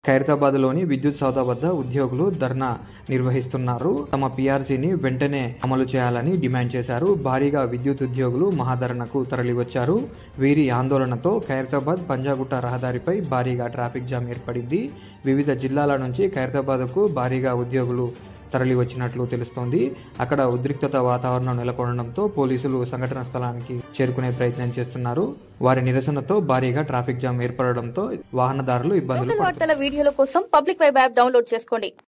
ఖైరతాబాద్లోని విద్యుత్ సౌధ వద్ద ఉద్యోగులు ధర్నా నిర్వహిస్తున్నారు తమ పీఆర్సీని వెంటనే అమలు చేయాలని డిమాండ్ చేశారు భారీగా విద్యుత్ ఉద్యోగులు మహాధరణకు తరలివచ్చారు వీరి ఆందోళనతో ఖైరతాబాద్ పంజాగుట్ట రహదారిపై భారీగా ట్రాఫిక్ జామ్ ఏర్పడింది వివిధ జిల్లాల నుంచి ఖైరతాబాద్కు భారీగా ఉద్యోగులు తరలి వచ్చినట్లు తెలుస్తోంది అక్కడ ఉద్రిక్తత వాతావరణం నెలకొనడంతో పోలీసులు సంఘటన స్థలానికి చేరుకునే ప్రయత్నం చేస్తున్నారు వారి నిరసనతో భారీగా ట్రాఫిక్ జామ్ ఏర్పడడంతో వాహనదారులు ఇబ్బందులు లోకల్ పడుతున్నారు వార్తల వీడియోల కోసం పబ్లిక్ వెబ్ యాప్ డౌన్లోడ్ చేసుకోండి